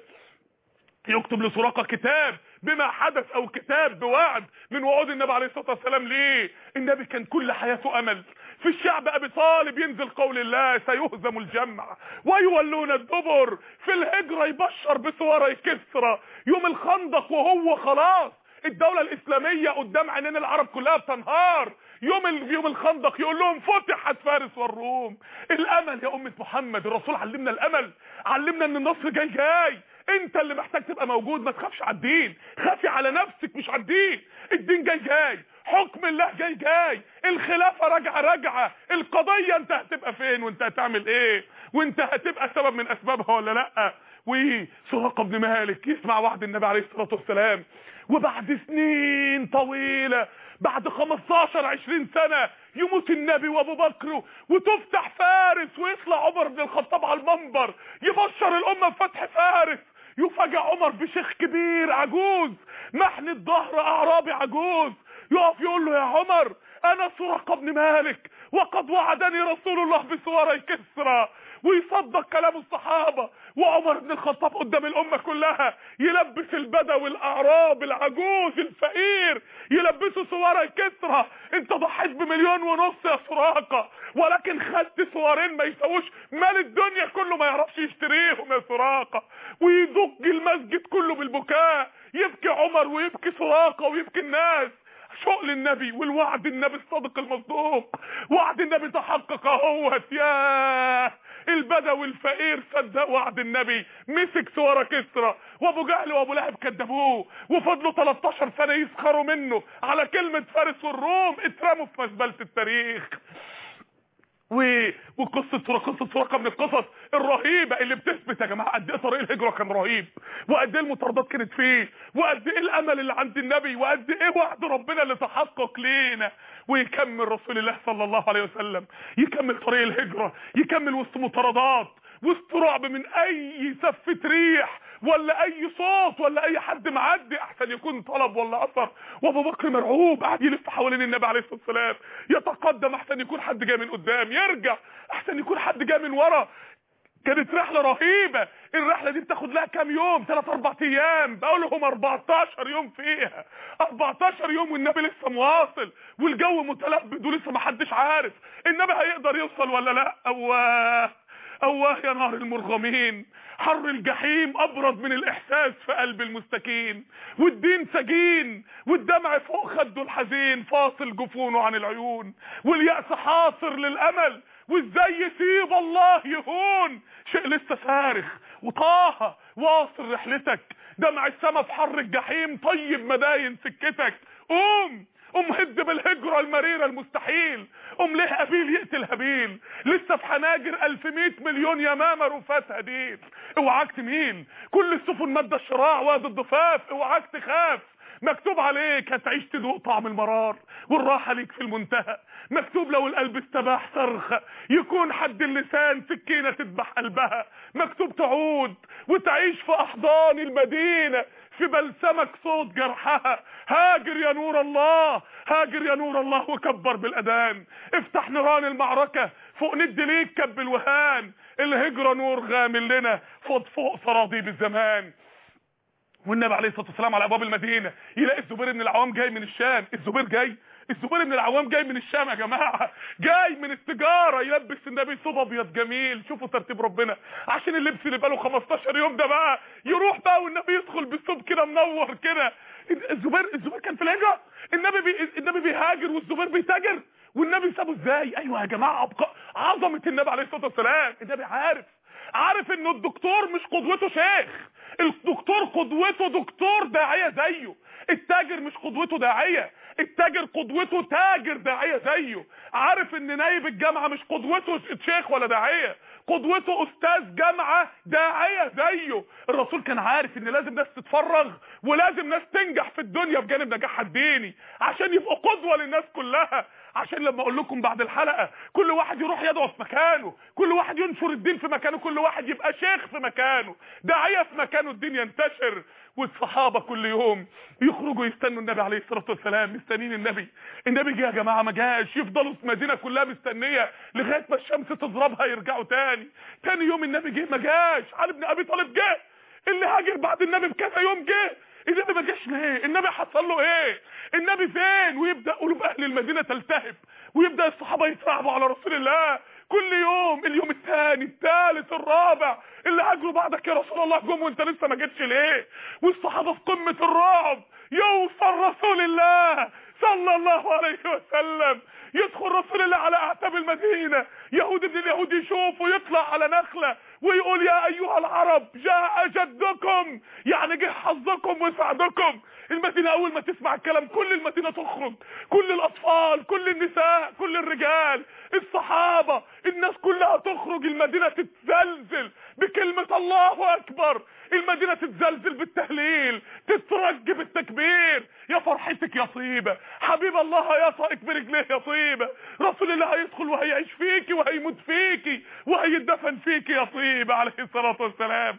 يكتب لسراقة كتاب بما حدث او كتاب بوعد من وعود النبي عليه الصلاة والسلام ليه النبي كان كل حياته امل في الشعب ابي طالب ينزل قول الله سيهزم الجمع ويولون الدبر في الهجرة يبشر بسواري كسرى يوم الخندق وهو خلاص الدولة الاسلامية قدام عينين العرب كلها بتنهار يوم ال... يوم الخندق يقول لهم فتحت فارس والروم الامل يا امة محمد الرسول علمنا الامل علمنا ان النصر جاي جاي انت اللي محتاج تبقى موجود ما تخافش على الدين خافي على نفسك مش على الدين الدين جاي جاي حكم الله جاي جاي الخلافة راجعة راجعة القضية انت هتبقى فين وانت هتعمل ايه وانت هتبقى سبب من اسبابها ولا لا وسراقة بن مالك يسمع وعد النبي عليه الصلاة والسلام وبعد سنين طويلة بعد 15 20 سنة يموت النبي وابو بكر وتفتح فارس ويطلع عمر بن الخطاب على المنبر يبشر الامة بفتح فارس يفاجئ عمر بشيخ كبير عجوز محن الظهر اعرابي عجوز يقف يقول له يا عمر انا سرقة بن مالك وقد وعدني رسول الله بسواري كسرى ويصدق كلام الصحابة وعمر بن الخطاب قدام الأمة كلها يلبس البدوي الأعراب العجوز الفقير يلبسه سواري كسرى انت ضحيت بمليون ونص يا سراقة ولكن خدت سوارين ما يسووش مال الدنيا كله ما يعرفش يشتريهم يا سراقة ويدق المسجد كله بالبكاء يبكي عمر ويبكي سراقة ويبكي الناس شغل النبي والوعد النبي الصادق المصدوق وعد النبي تحقق اهوت ياه البدوي الفقير صدق وعد النبي مسك سوارة كسرى وابو جهل وابو لهب كدبوه وفضلوا 13 سنة يسخروا منه على كلمة فارس والروم اترموا في مزبلة التاريخ و... وقصة سراقة قصة سراقة من القصص الرهيبة اللي بتثبت يا جماعة قد ايه طريق الهجرة كان رهيب وقد ايه المطاردات كانت فيه وقد ايه الامل اللي عند النبي وقد ايه وعد ربنا اللي تحقق لينا ويكمل رسول الله صلى الله عليه وسلم يكمل طريق الهجرة يكمل وسط مطاردات وسط رعب من اي سفة ريح ولا اي صوت ولا اي حد معدي احسن يكون طلب ولا اثر وابو بكر مرعوب قاعد يلف حوالين النبي عليه الصلاه والسلام يتقدم احسن يكون حد جاي من قدام يرجع احسن يكون حد جاي من ورا كانت رحله رهيبه الرحله دي بتاخد لها كام يوم 3 4 ايام بقولهم 14 يوم فيها 14 يوم والنبي لسه مواصل والجو متلبد ولسه ما حدش عارف النبي هيقدر يوصل ولا لا اواه اواه يا نار المرغمين حر الجحيم ابرد من الاحساس في قلب المستكين والدين سجين والدمع فوق خده الحزين فاصل جفونه عن العيون واليأس حاصر للامل وازاي يسيب الله يهون شيء لسه صارخ وطه واصل رحلتك دمع السما في حر الجحيم طيب مداين سكتك قوم قوم هد بالهجرة المريرة المستحيل قوم ليه هابيل يقتل هابيل لسه في حناجر 1100 مليون يمامة رفات هديل اوعاك تميل كل السفن مادة الشراع واد الضفاف اوعاك تخاف مكتوب عليك هتعيش تدوق طعم المرار والراحة ليك في المنتهى مكتوب لو القلب استباح صرخة يكون حد اللسان سكينة تذبح قلبها مكتوب تعود وتعيش في أحضان المدينة في بلسمك صوت جرحها هاجر يا نور الله هاجر يا نور الله وكبر بالأذان افتح نيران المعركة فوق ند ليك كب الوهان الهجرة نور غامل لنا فوق فوق صراضيب الزمان والنبي عليه الصلاه والسلام على ابواب المدينه يلاقي الزبير بن العوام جاي من الشام الزبير جاي الزبير بن العوام جاي من الشام يا جماعه جاي من التجاره يلبس النبي ثوب ابيض جميل شوفوا ترتيب ربنا عشان اللبس اللي بقاله 15 يوم ده بقى يروح بقى والنبي يدخل بالثوب كده منور كده الزبير الزبير كان في الهجره النبي بي... النبي بيهاجر والزبير بيتاجر والنبي سابه ازاي ايوه يا جماعه أبقى عظمه النبي عليه الصلاه والسلام النبي عارف عارف ان الدكتور مش قدوته شيخ الدكتور قدوته دكتور داعية زيه التاجر مش قدوته داعية التاجر قدوته تاجر داعية زيه عارف ان نايب الجامعة مش قدوته شيخ ولا داعية قدوته استاذ جامعة داعية زيه الرسول كان عارف ان لازم ناس تتفرغ ولازم ناس تنجح في الدنيا بجانب نجاحها الديني عشان يبقوا قدوة للناس كلها عشان لما اقول لكم بعد الحلقة كل واحد يروح يدعو في مكانه كل واحد ينشر الدين في مكانه كل واحد يبقى شيخ في مكانه داعية في مكانه الدين ينتشر والصحابه كل يوم يخرجوا يستنوا النبي عليه الصلاه والسلام مستنيين النبي النبي جه يا جماعه ما جاش يفضلوا المدينه كلها مستنيه لغايه ما الشمس تضربها يرجعوا تاني تاني يوم النبي جه ما جاش علي بن ابي طالب جه اللي هاجر بعد النبي بكذا يوم جه النبي ما جاش ليه النبي حصل له ايه النبي فين ويبدا قلوب اهل المدينه تلتهب ويبدا الصحابه يترعبوا على رسول الله كل يوم اليوم الثاني الثالث الرابع اللي هاجروا بعدك يا رسول الله جم وانت لسه ما جيتش ليه والصحابه في قمه الرعب يوصل رسول الله صلى الله عليه وسلم يدخل رسول الله على اعتاب المدينه يهود ابن اليهود يشوفه يطلع على نخله ويقول يا ايها العرب جاء جدكم يعني جه حظكم وسعدكم المدينه اول ما تسمع الكلام كل المدينه تخرج كل الاطفال كل النساء كل الرجال الصحابه الناس كلها تخرج المدينه تتزلزل بكلمه الله اكبر المدينه تتزلزل بالتهليل تترج بالتكبير يا فرحتك يا طيبه حبيب الله هيصعك برجليه يا طيبه رسول الله هيدخل وهيعيش فيكي وهيموت فيكي وهيدفن فيكي يا طيبه عليه الصلاه والسلام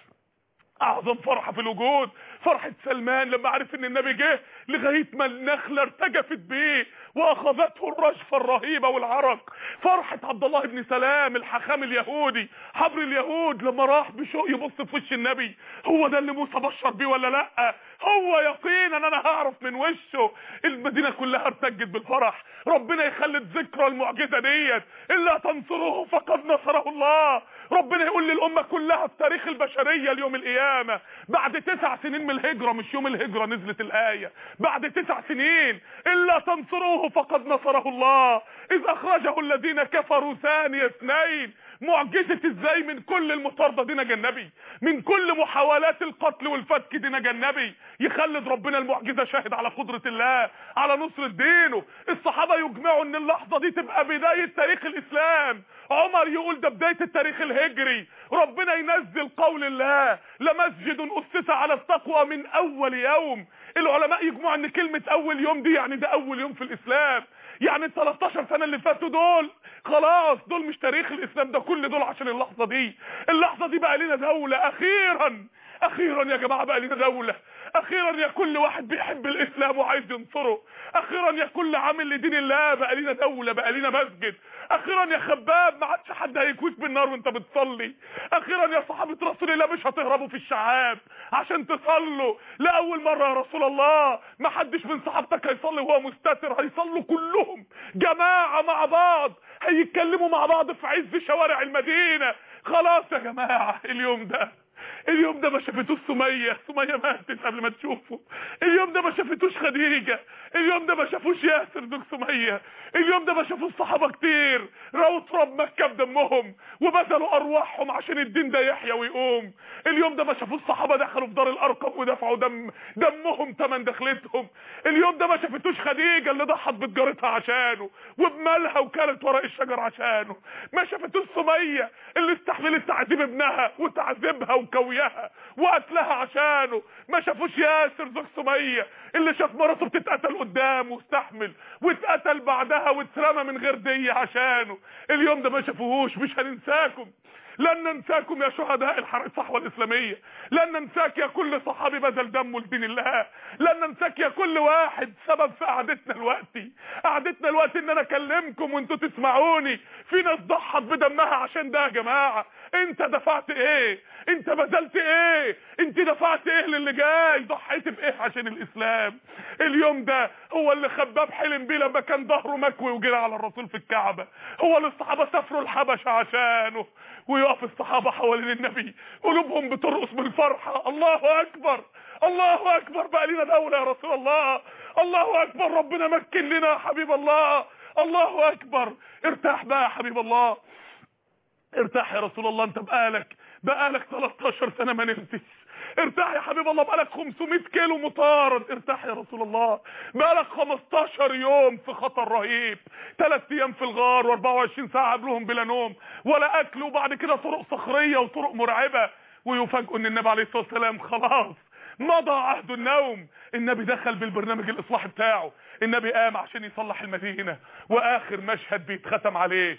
اعظم فرحه في الوجود فرحه سلمان لما عرف ان النبي جه لغايه ما النخله ارتجفت بيه واخذته الرجفه الرهيبه والعرق فرحه عبد الله بن سلام الحخام اليهودي حبر اليهود لما راح بشوق يبص في وش النبي هو ده اللي موسى بشر بيه ولا لا هو يقينا انا هعرف من وشه المدينه كلها ارتجت بالفرح ربنا يخلد ذكرى المعجزه ديت الا تنصروه فقد نصره الله ربنا يقول للامه كلها في تاريخ البشريه اليوم القيامه بعد تسع سنين من الهجره مش يوم الهجره نزلت الايه بعد تسع سنين الا تنصروه فقد نصره الله اذ اخرجه الذين كفروا ثاني اثنين معجزة ازاي من كل المطاردة دي نجا النبي من كل محاولات القتل والفتك دي نجا النبي يخلد ربنا المعجزة شاهد على قدرة الله على نصر دينه الصحابة يجمعوا ان اللحظة دي تبقى بداية تاريخ الاسلام عمر يقول ده بداية التاريخ الهجري ربنا ينزل قول الله لمسجد اسس على التقوى من اول يوم العلماء يجمعوا ان كلمة اول يوم دي يعني ده اول يوم في الاسلام يعني ال 13 سنه اللي فاتوا دول خلاص دول مش تاريخ الاسلام ده كل دول عشان اللحظه دي اللحظه دي بقى لنا دوله اخيرا اخيرا يا جماعه بقى لنا دوله اخيرا يا كل واحد بيحب الاسلام وعايز ينصره اخيرا يا كل عامل لدين الله بقى لنا دوله بقى لنا مسجد اخيرا يا خباب ما عادش حد هيكويك بالنار وانت بتصلي اخيرا يا صحابه رسول الله مش هتهربوا في الشعاب عشان تصلوا لاول مره يا رسول الله ما حدش من صحابتك هيصلي وهو مستتر هيصلوا كلهم جماعه مع بعض هيتكلموا مع بعض في عز شوارع المدينه خلاص يا جماعه اليوم ده اليوم ده ما شافتوش سمية سمية ماتت قبل ما تشوفه اليوم ده ما شافتوش خديجة اليوم ده ما شافوش ياسر زوج سمية اليوم ده ما شافوش صحابة كتير رأوا تراب مكة بدمهم وبذلوا أرواحهم عشان الدين ده يحيى ويقوم اليوم ده ما شافوش صحابة دخلوا في دار الأرقم ودفعوا دم دمهم تمن دخلتهم اليوم ده ما شافتوش خديجة اللي ضحت بتجارتها عشانه وبمالها وكانت ورق الشجر عشانه ما شافتوش سمية اللي استحملت تعذيب ابنها وتعذيبها وكويها وقتلها عشانه ما شافوش ياسر زوج سمية اللي شاف مراته بتتقتل قدامه واستحمل واتقتل بعدها واترمى من غير دية عشانه اليوم ده ما شافوهوش مش هننساكم لن ننساكم يا شهداء الحرب الصحوة الإسلامية لن ننساك يا كل صحابي بذل دمه لدين الله لن ننساك يا كل واحد سبب في قعدتنا الوقتي قعدتنا الوقت ان انا اكلمكم وانتوا تسمعوني في ناس ضحت بدمها عشان ده يا جماعة انت دفعت ايه انت بذلت ايه انت دفعت ايه للي جاي ضحيت بايه عشان الاسلام اليوم ده هو اللي خباب حلم بيه لما كان ظهره مكوي وجرى على الرسول في الكعبة هو اللي الصحابة سافروا الحبشة عشانه ويقف الصحابة حوالين النبي قلوبهم بترقص من الفرحة الله اكبر الله اكبر بقى لنا دولة يا رسول الله الله اكبر ربنا مكن لنا يا حبيب الله الله اكبر ارتاح بقى يا حبيب الله ارتاح يا رسول الله انت بقالك بقالك 13 سنة ما نمتش ارتاح يا حبيب الله بقالك 500 كيلو مطارد ارتاح يا رسول الله بقالك 15 يوم في خطر رهيب 3 ايام في الغار و24 ساعة قبلهم بلا نوم ولا اكل وبعد كده طرق صخرية وطرق مرعبة ويفاجئوا ان النبي عليه الصلاة والسلام خلاص مضى عهد النوم النبي دخل بالبرنامج الاصلاحي بتاعه النبي قام عشان يصلح المدينة واخر مشهد بيتختم عليه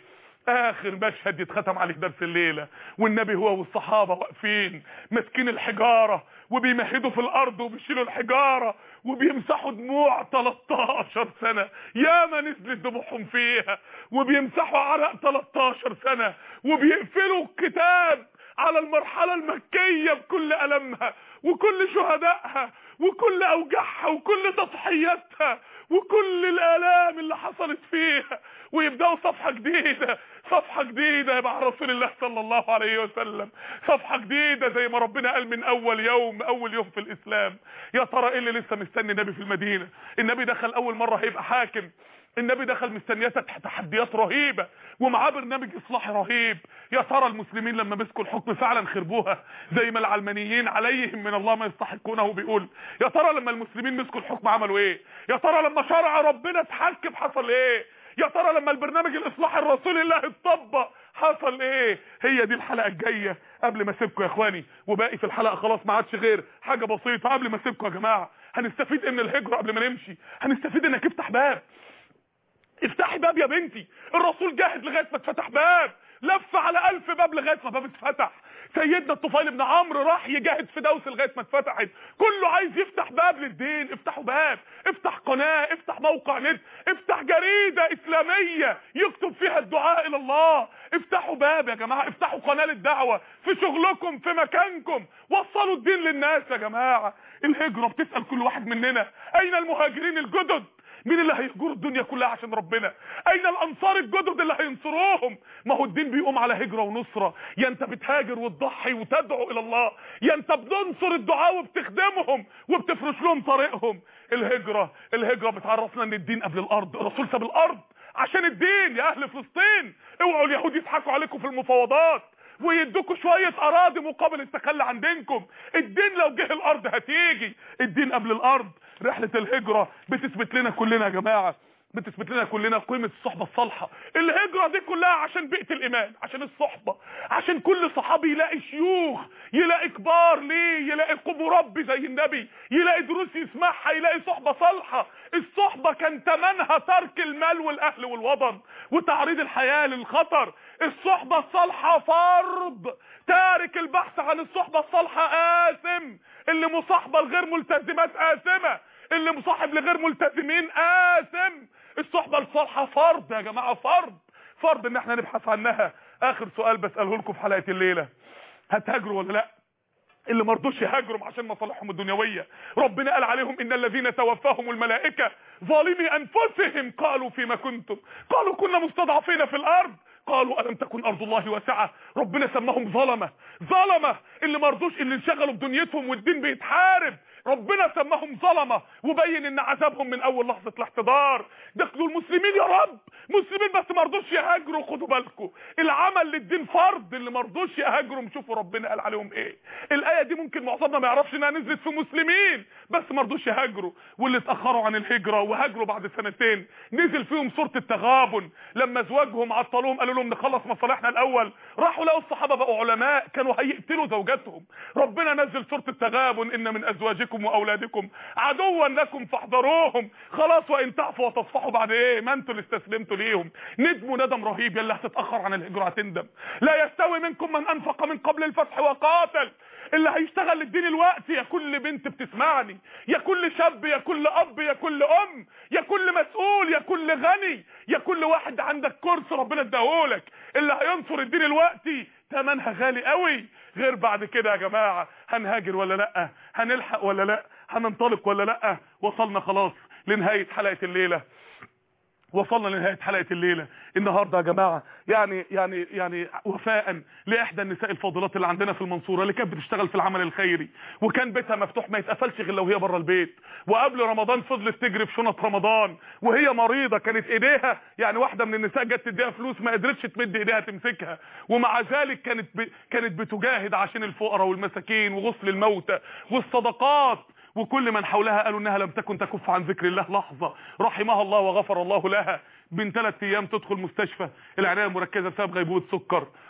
اخر مشهد يتختم عليه درس الليله والنبي هو والصحابه واقفين ماسكين الحجاره وبيمهدوا في الارض وبيشيلوا الحجاره وبيمسحوا دموع 13 سنه ياما نزلت دموعهم فيها وبيمسحوا عرق 13 سنه وبيقفلوا الكتاب على المرحله المكيه بكل المها وكل شهدائها وكل اوجاعها وكل تضحياتها وكل الالام اللي حصلت فيها ويبداوا صفحه جديده صفحه جديده مع رسول الله صلى الله عليه وسلم صفحه جديده زي ما ربنا قال من اول يوم اول يوم في الاسلام يا ترى ايه اللي لسه مستني النبي في المدينه النبي دخل اول مره هيبقى حاكم النبي دخل مستنيات تحديات رهيبة ومعاه برنامج اصلاحي رهيب يا ترى المسلمين لما مسكوا الحكم فعلا خربوها زي ما العلمانيين عليهم من الله ما يستحقونه بيقول يا ترى لما المسلمين مسكوا الحكم عملوا ايه يا ترى لما شرع ربنا اتحكم حصل ايه يا ترى لما البرنامج الاصلاحي الرسول الله اتطبق حصل ايه هي دي الحلقه الجايه قبل ما اسيبكم يا اخواني وباقي في الحلقه خلاص ما عادش غير حاجه بسيطه قبل ما اسيبكم يا جماعه هنستفيد ايه من الهجره قبل ما نمشي هنستفيد انك افتح باب افتحي باب يا بنتي الرسول جاهد لغايه ما اتفتح باب لف على ألف باب لغايه ما باب اتفتح سيدنا الطفيل بن عمرو راح يجاهد في دوس لغايه ما اتفتحت كله عايز يفتح باب للدين افتحوا باب افتح قناه افتح موقع نت افتح جريده اسلاميه يكتب فيها الدعاء الى الله افتحوا باب يا جماعه افتحوا قناه للدعوه في شغلكم في مكانكم وصلوا الدين للناس يا جماعه الهجره بتسال كل واحد مننا اين المهاجرين الجدد مين اللي هيهجروا الدنيا كلها عشان ربنا اين الانصار الجدد اللي هينصروهم ما هو الدين بيقوم على هجرة ونصرة يا انت بتهاجر وتضحي وتدعو الى الله يا انت بتنصر الدعاء وبتخدمهم وبتفرش لهم طريقهم الهجرة الهجرة بتعرفنا ان الدين قبل الارض الرسول ساب الارض عشان الدين يا اهل فلسطين اوعوا اليهود يضحكوا عليكم في المفاوضات ويدوكوا شوية اراضي مقابل التخلي عن دينكم الدين لو جه الارض هتيجي الدين قبل الارض رحلة الهجرة بتثبت لنا كلنا يا جماعة بتثبت لنا كلنا قيمة الصحبة الصالحة الهجرة دي كلها عشان بيئة الإيمان عشان الصحبة عشان كل صحابي يلاقي شيوخ يلاقي كبار ليه يلاقي قبو ربي زي النبي يلاقي دروس يسمعها يلاقي صحبة صالحة الصحبة كان تمنها ترك المال والأهل والوطن وتعريض الحياة للخطر الصحبة الصالحة فرض تارك البحث عن الصحبة الصالحة آثم اللي مصاحبة لغير ملتزمات آثمة اللي مصاحب لغير ملتزمين آثم الصحبة الصالحة فرض يا جماعة فرض فرض ان احنا نبحث عنها اخر سؤال بسأله لكم في حلقة الليلة هتهاجروا ولا لا اللي مرضوش يهاجروا عشان مصالحهم الدنيوية ربنا قال عليهم ان الذين توفاهم الملائكة ظالمي انفسهم قالوا فيما كنتم قالوا كنا مستضعفين في الارض قالوا ألم تكن أرض الله واسعة ربنا سماهم ظلمة ظلمة اللي مرضوش اللي انشغلوا بدنيتهم والدين بيتحارب ربنا سماهم ظلمة وبين ان عذابهم من اول لحظة الاحتضار دخلوا المسلمين يا رب مسلمين بس مرضوش يهاجروا خدوا بالكم العمل للدين فرض اللي مرضوش يهاجروا شوفوا ربنا قال عليهم ايه الايه دي ممكن معظمنا ما يعرفش انها نزلت في مسلمين بس مرضوش يهاجروا واللي اتاخروا عن الهجره وهاجروا بعد سنتين نزل فيهم سوره التغابن لما ازواجهم عطلوهم قالوا لهم نخلص مصالحنا الاول راحوا لقوا الصحابه بقوا علماء كانوا هيقتلوا زوجاتهم ربنا نزل سوره التغابن ان من ازواجكم واولادكم عدوا لكم فاحذروهم خلاص وان تعفوا وتصفحوا بعد ايه ما انتوا اللي استسلمتوا ليهم ندموا ندم رهيب يلا هتتاخر عن الهجره هتندم لا يستوي منكم من انفق من قبل الفتح وقاتل اللي هيشتغل للدين الوقت يا كل بنت بتسمعني يا كل شاب يا كل اب يا كل ام يا كل مسؤول يا كل غني يا كل واحد عندك كرسي ربنا اداهولك اللي هينصر الدين الوقت تمنها غالي قوي غير بعد كده يا جماعه هنهاجر ولا لا هنلحق ولا لا هننطلق ولا لا وصلنا خلاص لنهايه حلقه الليله وصلنا لنهايه حلقه الليله النهارده يا جماعه يعني يعني يعني وفاء لاحدى النساء الفاضلات اللي عندنا في المنصوره اللي كانت بتشتغل في العمل الخيري وكان بيتها مفتوح ما يتقفلش غير لو هي بره البيت وقبل رمضان فضلت تجري في شنط رمضان وهي مريضه كانت ايديها يعني واحده من النساء جت تديها فلوس ما قدرتش تمد ايديها تمسكها ومع ذلك كانت ب... كانت بتجاهد عشان الفقراء والمساكين وغسل الموتى والصدقات وكل من حولها قالوا انها لم تكن تكف عن ذكر الله لحظة رحمها الله وغفر الله لها من ثلاث ايام تدخل مستشفى العنايه المركزه بسبب غيبوبه سكر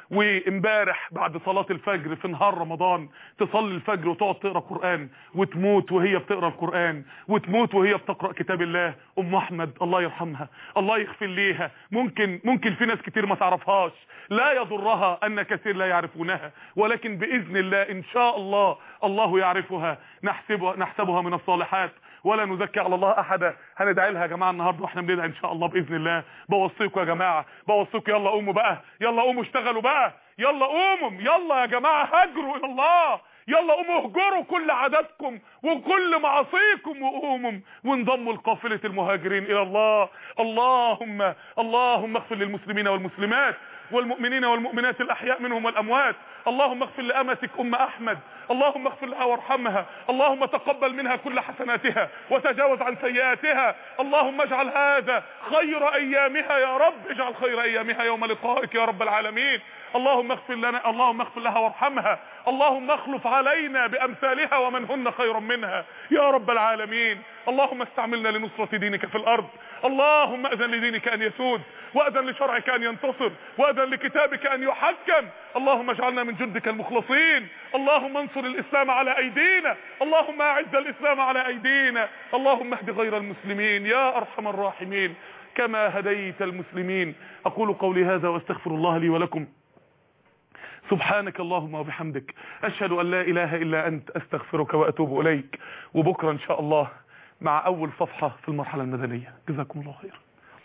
وامبارح بعد صلاة الفجر في نهار رمضان تصلي الفجر وتقعد تقرا قرآن وتموت وهي بتقرا القرآن وتموت وهي بتقرا كتاب الله ام احمد الله يرحمها الله يغفر ليها ممكن ممكن في ناس كتير ما تعرفهاش لا يضرها ان كثير لا يعرفونها ولكن باذن الله ان شاء الله الله يعرفها نحسبها نحسبها من الصالحات ولا نزكي على الله احدا هندعي لها يا جماعه النهارده واحنا بندعي ان شاء الله باذن الله بوصيكم يا جماعه بوصيكم يلا قوموا بقى يلا قوموا اشتغلوا بقى يلا قوموا يلا يا جماعه هاجروا الى الله يلا قوموا اهجروا كل عاداتكم وكل معاصيكم وقوموا وانضموا لقافله المهاجرين الى الله اللهم اللهم اغفر للمسلمين والمسلمات والمؤمنين والمؤمنات الاحياء منهم والاموات اللهم اغفر لامتك ام احمد اللهم اغفر لها وارحمها اللهم تقبل منها كل حسناتها وتجاوز عن سيئاتها اللهم اجعل هذا خير ايامها يا رب اجعل خير ايامها يوم لقائك يا رب العالمين اللهم اغفر لنا اللهم اغفر لها وارحمها اللهم اخلف علينا بامثالها ومن هن خير منها يا رب العالمين اللهم استعملنا لنصرة دينك في الارض اللهم اذن لدينك ان يسود واذن لشرعك ان ينتصر واذن لكتابك ان يحكم اللهم اجعلنا من جندك المخلصين اللهم انصر الاسلام على ايدينا اللهم اعز الاسلام على ايدينا اللهم اهد غير المسلمين يا ارحم الراحمين كما هديت المسلمين اقول قولي هذا واستغفر الله لي ولكم سبحانك اللهم وبحمدك أشهد أن لا إله إلا أنت أستغفرك وأتوب إليك وبكرة إن شاء الله مع أول صفحة في المرحلة المدنية جزاكم الله خير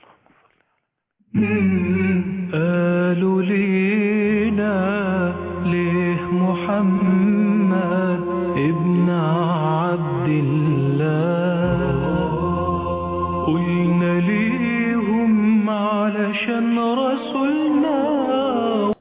قالوا لينا ليه محمد ابن عبد الله قلنا ليهم علشان رسولنا